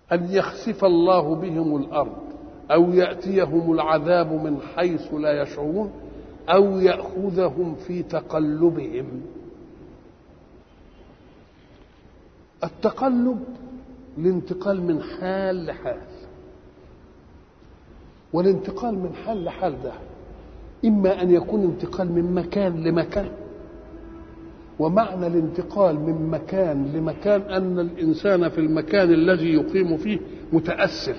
أن يخسف الله بهم الأرض أو يأتيهم العذاب من حيث لا يشعرون أو يأخذهم في تقلبهم التقلب الانتقال من حال لحال والانتقال من حال لحال ده إما أن يكون انتقال من مكان لمكان ومعنى الانتقال من مكان لمكان أن الإنسان في المكان الذي يقيم فيه متأسل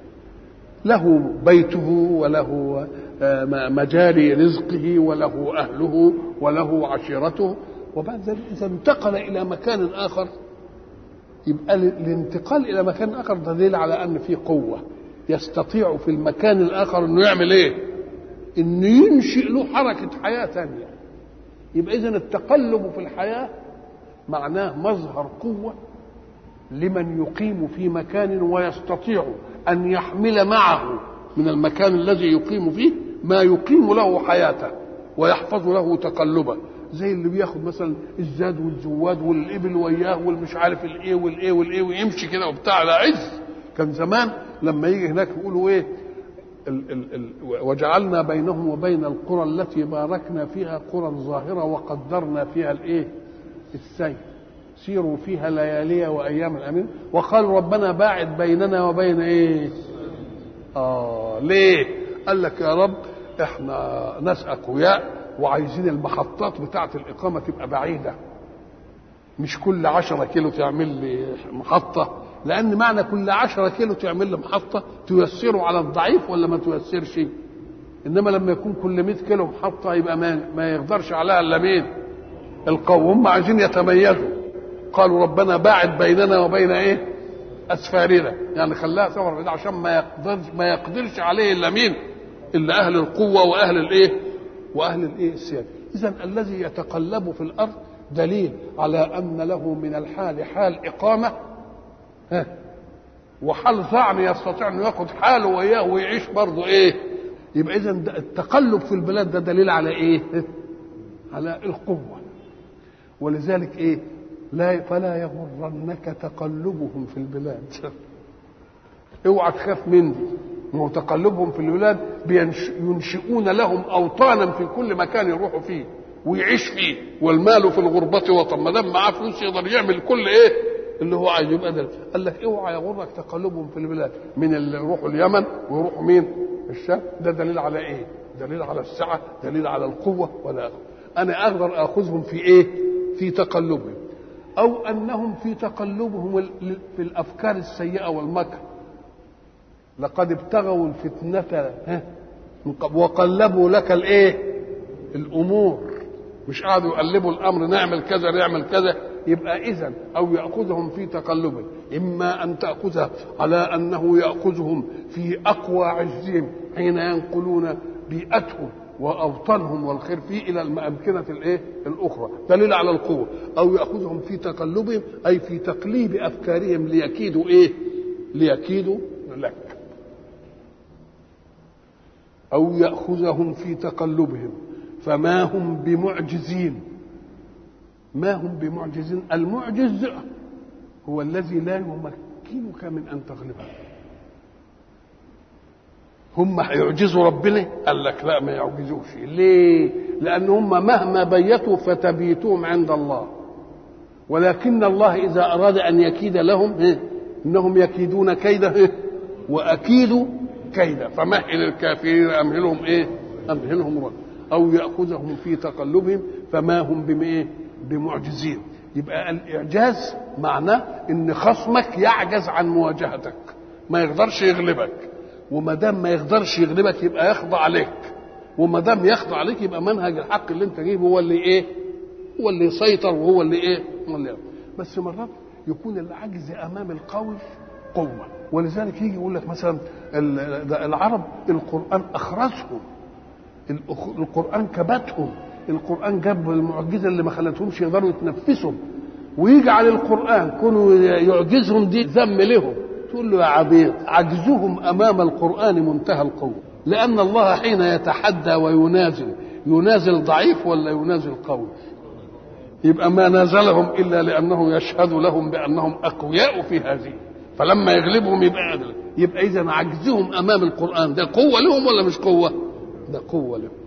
له بيته وله مجال رزقه وله أهله وله عشيرته وبعد ذلك إذا انتقل إلى مكان آخر يبقى الانتقال إلى مكان آخر دليل على أن في قوة يستطيع في المكان الآخر أنه يعمل إيه؟ أنه ينشئ له حركة حياة ثانية يبقى إذا التقلب في الحياة معناه مظهر قوة لمن يقيم في مكان ويستطيع أن يحمل معه من المكان الذي يقيم فيه ما يقيم له حياته ويحفظ له تقلبه زي اللي بياخد مثلا الزاد والزواد والابل وياه والمش عارف الايه والايه والايه ويمشي كده وبتاع على عز كان زمان لما يجي هناك يقولوا ايه ال ال ال وجعلنا بينهم وبين القرى التي باركنا فيها قرى ظاهره وقدرنا فيها الايه السير سيروا فيها ليالي وايام الامين وقالوا ربنا باعد بيننا وبين ايه اه ليه قال لك يا رب احنا ناس اقوياء وعايزين المحطات بتاعه الاقامه تبقى بعيده مش كل عشرة كيلو تعمل لي محطة لأن معنى كل عشرة كيلو تعمل لي محطة تيسره على الضعيف ولا ما تيسرش إنما لما يكون كل 100 كيلو محطة يبقى ما, ما يقدرش عليها إلا مين القوم هم عايزين يتميزوا قالوا ربنا باعد بيننا وبين ايه اسفارنا يعني خلاها سفر بعيد عشان ما يقدرش ما يقدرش عليه الا مين الا اهل القوه واهل الايه واهل الايه السياده اذا الذي يتقلب في الارض دليل على ان له من الحال حال اقامه ها وحال ظعن يستطيع انه ياخد حاله وياه ويعيش برضه ايه يبقى اذا التقلب في البلاد ده دليل على ايه على القوه ولذلك ايه لا فلا يغرنك تقلبهم في البلاد اوعى تخاف من دي ما هو تقلبهم في البلاد ينشئون لهم اوطانا في كل مكان يروحوا فيه ويعيش فيه والمال في الغربة وطن ما دام معاه فلوس يقدر يعمل كل ايه اللي هو عايز يبقى ده قال لك اوعى يغرك تقلبهم في البلاد من اللي يروحوا اليمن ويروحوا مين الشام ده دليل على ايه دليل على السعة دليل على القوة ولا انا اقدر اخذهم في ايه في تقلبهم او انهم في تقلبهم في الافكار السيئه والمكر لقد ابتغوا الفتنه وقلبوا لك الايه الامور مش قعدوا يقلبوا الامر نعمل كذا نعمل كذا يبقى اذا او ياخذهم في تقلبه اما ان تاخذها على انه ياخذهم في اقوى عزهم حين ينقلون بيئتهم واوطانهم والخير فيه الى الامكنه الايه الاخرى دليل على القوه او ياخذهم في تقلبهم اي في تقليب افكارهم ليكيدوا ايه ليكيدوا لك او ياخذهم في تقلبهم فما هم بمعجزين ما هم بمعجزين المعجز هو الذي لا يمكنك من ان تغلبه هم هيعجزوا ربنا قال لك لا ما يعجزوش ليه لان هم مهما بيتوا فتبيتهم عند الله ولكن الله اذا اراد ان يكيد لهم إيه؟ انهم يكيدون كيدا إيه؟ واكيد كيدا فمهل الكافرين امهلهم ايه امهلهم رد او ياخذهم في تقلبهم فما هم بإيه؟ بمعجزين يبقى الاعجاز معناه ان خصمك يعجز عن مواجهتك ما يقدرش يغلبك وما دام ما يقدرش يغلبك يبقى يخضع عليك وما دام يخضع عليك يبقى منهج الحق اللي انت جايبه هو اللي ايه هو اللي يسيطر وهو اللي ايه هو اللي بس مرات يكون العجز امام القوي قوه ولذلك يجي يقول لك مثلا العرب القران اخرسهم القران كبتهم القران جاب المعجزه اللي ما خلتهمش يقدروا يتنفسوا ويجعل القران كونوا يعجزهم دي ذم لهم تقول له يا عبيد عجزهم امام القران منتهى القوه لان الله حين يتحدى وينازل ينازل ضعيف ولا ينازل قوي يبقى ما نازلهم الا لانه يشهد لهم بانهم اقوياء في هذه فلما يغلبهم يبقى عدل يبقى اذا عجزهم امام القران ده قوه لهم ولا مش قوه ده قوه لهم